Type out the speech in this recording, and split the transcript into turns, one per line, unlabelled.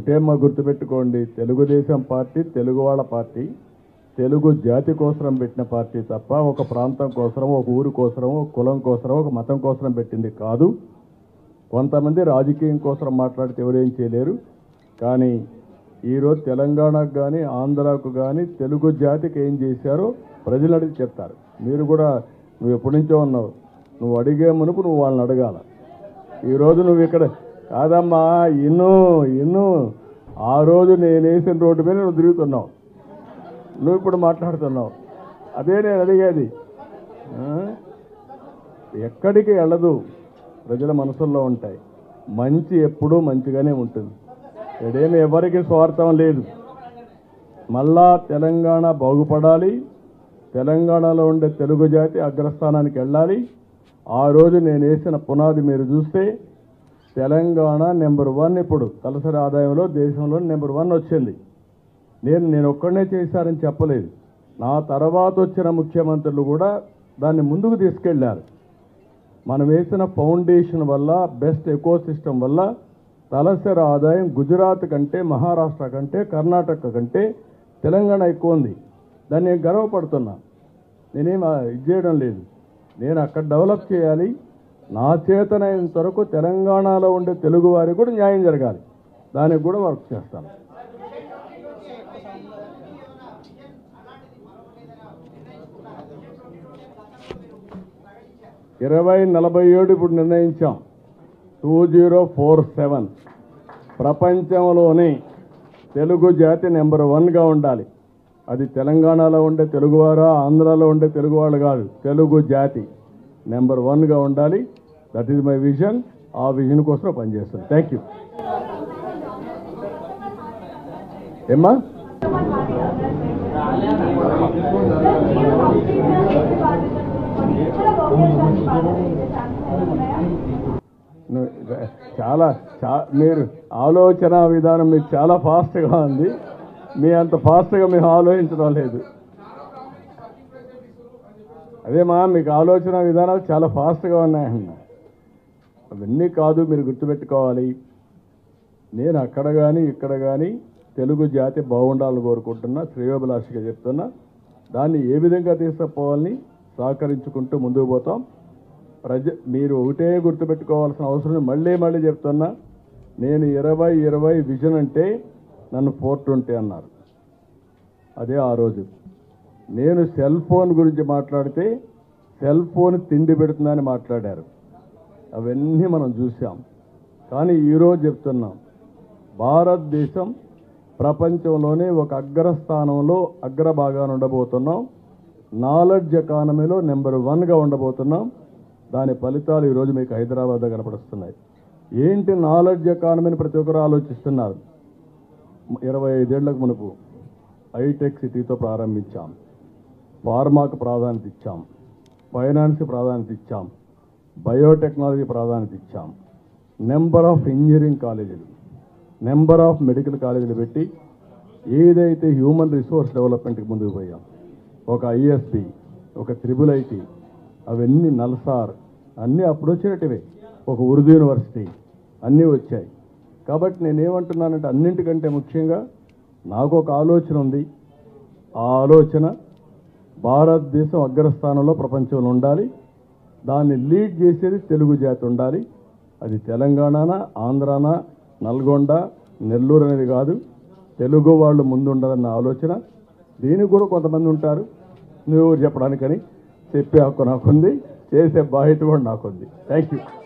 ఒకటేమ్మా గుర్తుపెట్టుకోండి తెలుగుదేశం పార్టీ తెలుగు వాళ్ళ పార్టీ తెలుగు జాతి కోసరం పెట్టిన పార్టీ తప్ప ఒక ప్రాంతం కోసరం ఒక ఊరు కోసరం ఒక కులం కోసరం ఒక మతం కోసరం పెట్టింది కాదు కొంతమంది రాజకీయం కోసం మాట్లాడితే ఎవరేం చేయలేరు కానీ ఈరోజు తెలంగాణకు కానీ ఆంధ్రాకు కానీ తెలుగు జాతికి ఏం చేశారో ప్రజలు అడిగి చెప్తారు మీరు కూడా నువ్వు ఎప్పటి నుంచో ఉన్నావు నువ్వు అడిగే మునుపు నువ్వు వాళ్ళని అడగాల ఈరోజు నువ్వు ఇక్కడ కాదమ్మా ఇన్ను ఇన్ను ఆ రోజు నేను వేసిన రోడ్డు మీద నువ్వు తిరుగుతున్నావు నువ్వు ఇప్పుడు మాట్లాడుతున్నావు అదే నేను అడిగేది ఆ? ఎక్కడికి వెళ్ళదు ప్రజల మనసుల్లో ఉంటాయి మంచి ఎప్పుడూ మంచిగానే ఉంటుంది ఇక్కడేమి ఎవరికి స్వార్థం లేదు మళ్ళా తెలంగాణ బాగుపడాలి తెలంగాణలో ఉండే తెలుగు జాతి అగ్రస్థానానికి వెళ్ళాలి ఆ రోజు నేను వేసిన పునాది మీరు చూస్తే తెలంగాణ నెంబర్ వన్ ఇప్పుడు తలసరి ఆదాయంలో దేశంలో నెంబర్ వన్ వచ్చింది నేను నేను ఒక్కడనే చేశారని చెప్పలేదు నా తర్వాత వచ్చిన ముఖ్యమంత్రులు కూడా దాన్ని ముందుకు తీసుకెళ్లారు మనం వేసిన ఫౌండేషన్ వల్ల బెస్ట్ ఎకో సిస్టమ్ వల్ల తలసరి ఆదాయం గుజరాత్ కంటే మహారాష్ట్ర కంటే కర్ణాటక కంటే తెలంగాణ ఎక్కువ ఉంది దాన్ని నేను గర్వపడుతున్నా నేనేం ఆ, ఇది చేయడం లేదు నేను అక్కడ డెవలప్ చేయాలి నా చేతనైనంత వరకు తెలంగాణలో ఉండే తెలుగు వారికి కూడా న్యాయం జరగాలి దానికి కూడా వర్క్ చేస్తాను ఇరవై నలభై ఏడు ఇప్పుడు నిర్ణయించాం టూ జీరో ఫోర్ సెవెన్ ప్రపంచంలోనే తెలుగు జాతి నెంబర్ వన్గా ఉండాలి అది తెలంగాణలో ఉండే తెలుగువారా ఆంధ్రాలో ఉండే తెలుగు వాళ్ళు కాదు తెలుగు జాతి నెంబర్ వన్గా ఉండాలి దట్ ఈజ్ మై విజన్ ఆ విజన్ కోసం పనిచేస్తాను థ్యాంక్ యూ ఏమ్మా ను- చాలా చా మీరు ఆలోచన విధానం మీకు చాలా ఫాస్ట్గా ఉంది మీ అంత ఫాస్ట్గా మేము ఆలోచించడం లేదు అదేమా మీకు ఆలోచన విధానాలు చాలా ఫాస్ట్గా ఉన్నాయన్న అవన్నీ కాదు మీరు గుర్తుపెట్టుకోవాలి నేను అక్కడ కానీ ఇక్కడ కానీ తెలుగు జాతి బాగుండాలని కోరుకుంటున్నా శ్రేయోభిలాషిగా చెప్తున్నా దాన్ని ఏ విధంగా తీసుకుపోవాలని సహకరించుకుంటూ ముందుకు పోతాం ప్రజ మీరు ఒకటే గుర్తుపెట్టుకోవాల్సిన అవసరం ఉంది. మళ్ళీ మళ్ళీ చెప్తున్నా నేను ఇరవై ఇరవై విజన్ అంటే నన్ను ఫోర్ ట్వంటీ అన్నారు అదే ఆ రోజు నేను సెల్ ఫోన్ గురించి మాట్లాడితే సెల్ ఫోన్ తిండి పెడుతుందని మాట్లాడారు అవన్నీ మనం చూసాం కానీ ఈరోజు చెప్తున్నాం భారతదేశం ప్రపంచంలోనే ఒక అగ్రస్థానంలో అగ్రభాగాన ఉండబోతున్నాం నాలెడ్జ్ ఎకానమీలో నెంబర్ వన్గా ఉండబోతున్నాం దాని ఫలితాలు ఈరోజు మీకు హైదరాబాద్ కనపడుస్తున్నాయి ఏంటి నాలెడ్జ్ ఎకానమీని ప్రతి ఒక్కరు ఆలోచిస్తున్నారు ఇరవై ఐదేళ్లకు మునుపు హైటెక్ సిటీతో ప్రారంభించాం ఫార్మాకు ప్రాధాన్యత ఇచ్చాం ఫైనాన్స్ ప్రాధాన్యత ఇచ్చాం బయోటెక్నాలజీ ప్రాధాన్యత ఇచ్చాం నెంబర్ ఆఫ్ ఇంజనీరింగ్ కాలేజీలు నెంబర్ ఆఫ్ మెడికల్ కాలేజీలు పెట్టి ఏదైతే హ్యూమన్ రిసోర్స్ డెవలప్మెంట్కి ముందుకు పోయాం ఒక ఐఎస్పి ఒక త్రిబుల్ ఐటి అవన్నీ నల్సార్ అన్నీ అప్పుడు వచ్చినట్టువే ఒక ఉర్దూ యూనివర్సిటీ అన్నీ వచ్చాయి కాబట్టి నేనేమంటున్నానంటే అన్నింటికంటే ముఖ్యంగా నాకు ఒక ఆలోచన ఉంది ఆ ఆలోచన భారతదేశం అగ్రస్థానంలో ప్రపంచంలో ఉండాలి దాన్ని లీడ్ చేసేది తెలుగు జాతి ఉండాలి అది తెలంగాణనా ఆంధ్రానా నల్గొండ నెల్లూరు అనేది కాదు తెలుగు వాళ్ళు ముందు ఉండాలన్న ఆలోచన దీనికి కూడా కొంతమంది ఉంటారు నువ్వు చెప్పడానికని చెప్పే హక్కు నాకుంది చేసే బాధ్యత కూడా నాకుంది థ్యాంక్ యూ